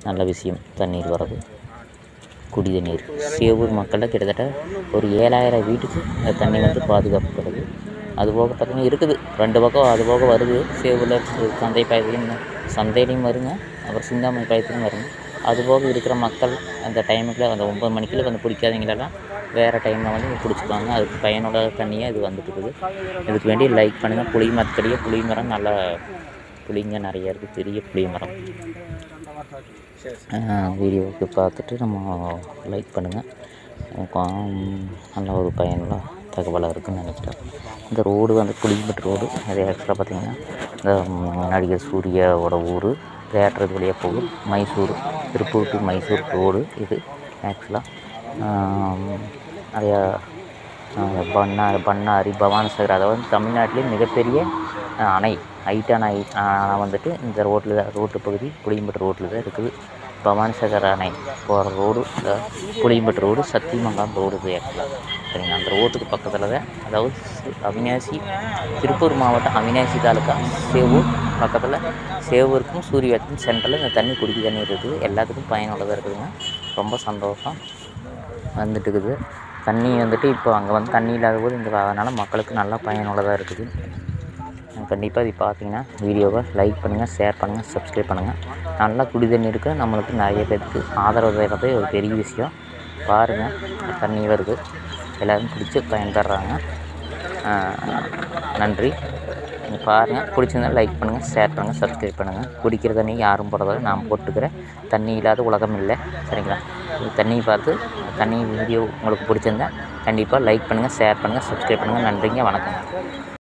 நல்ல விஷயம் தண்ணீர் வர்றது குடி தண்ணீர் சேவூர் மக்களில் கிட்டத்தட்ட ஒரு ஏழாயிரம் வீட்டுக்கு அந்த தண்ணி வந்து பாதுகாக்கப்படுது அதுபோக பார்த்திங்கன்னா இருக்குது ரெண்டு பக்கம் அது போக வருது சேவூரில் சந்தை பாயத்துலையும் சந்தையிலையும் வருங்க அப்புறம் சிந்தாமணி பாயத்துலையும் வருங்க அதுபோக இருக்கிற மக்கள் அந்த டைமுக்குள்ள அந்த ஒம்பது மணிக்குள்ள வந்து பிடிக்காதவங்களெல்லாம் வேறு டைமில் வந்து பிடிச்சிக்குவாங்க அதுக்கு பயனுள்ள தண்ணியாக இது வந்துட்டு இருக்குது இதுக்கு வேண்டி லைக் பண்ணுங்கள் புளி மரத்தடியே புளி மரம் நல்லா புளிங்க நிறைய இருக்குது பெரிய புளிய மரம் வீடியோவுக்கு பார்த்துட்டு நம்ம லைக் பண்ணுங்கள் நல்ல ஒரு பயனுள்ள தகவலாக இருக்குன்னு நினைக்கிறேன் இந்த ரோடு வந்து புளியம்பட்டு ரோடு அது ஆக்சுவலாக பார்த்திங்கன்னா இந்த ம், நடிகர் சூர்யாவோட ஊர் தேட்டருக்கு வழியாக போகும் மைசூர் திருப்பூர் டு மைசூர் ரோடு இது ஆக்சுவலாக நிறையா ஆஹ் பண்ணாரி பண்ணாரி பவானிசாகர் அதாவது தமிழ்நாட்டிலே மிகப்பெரிய ஆஹ் அணை ஹைட்டான அணை ஆஹ் வந்துட்டு இந்த ரோட்டில் தான் ரோட்டு பகுதி புளியம்பட்டு ரோட்டில் தான் இருக்குது பவானிசாகர் அணை போகிற ரோடு இந்த புளியம்பட்டு ரோடு சத்தியமங்கலம் ரோடு இது ஆக்சுவலாக சரிங்களா அந்த ரோட்டுக்கு பக்கத்தில் தான் அதாவது சி- அவினாசி திருப்பூர் மாவட்டம் அவினாசி தாலுக்கா சேவூர் பக்கத்தில் சேவூருக்கும் சூரியத்துக்கும் சென்டரில் இந்த தண்ணி குடிக்க தண்ணி இருக்குது எல்லாத்துக்கும் பயனுள்ளதாக இருக்குதுங்க ரொம்ப சந்தோஷம் வந்துட்டு இருக்குது தண்ணி வந்துட்டு இப்போ அங்கே வந்து தண்ணி இல்லாத போது இங்கே அதனால் மக்களுக்கு நல்லா பயனுள்ளதாக இருக்குது கண்டிப்பாக இது பார்த்தீங்கன்னா வீடியோவை லைக் பண்ணுங்கள் ஷேர் பண்ணுங்கள் சப்ஸ்கிரைப் பண்ணுங்கள் நல்லா குடி தண்ணி இருக்குது நம்மளுக்கு நிறைய பேருக்கு ஆதரவு தர்றது ஒரு பெரிய விஷயம் பாருங்கள் தண்ணி வருது எல்லோரும் பிடிச்சி பயன்படுறாங்க ஆஹ் நன்றி நீங்கள் பாருங்கள் பிடிச்சிருந்தா லைக் பண்ணுங்கள் ஷேர் பண்ணுங்கள் சப்ஸ்கிரைப் பண்ணுங்கள் குடிக்கிற தண்ணி யாரும் போடுறதில்ல நான் போட்டுக்கிறேன் தண்ணி இல்லாத உலகம் இல்லை சரிங்களா இந்த தண்ணியை பார்த்து தண்ணி வீடியோ உங்களுக்கு பிடிச்சிருந்தா கண்டிப்பாக லைக் பண்ணுங்கள் ஷேர் பண்ணுங்கள் சப்ஸ்கிரைப் பண்ணுங்கள் நன்றிங்க வணக்கம்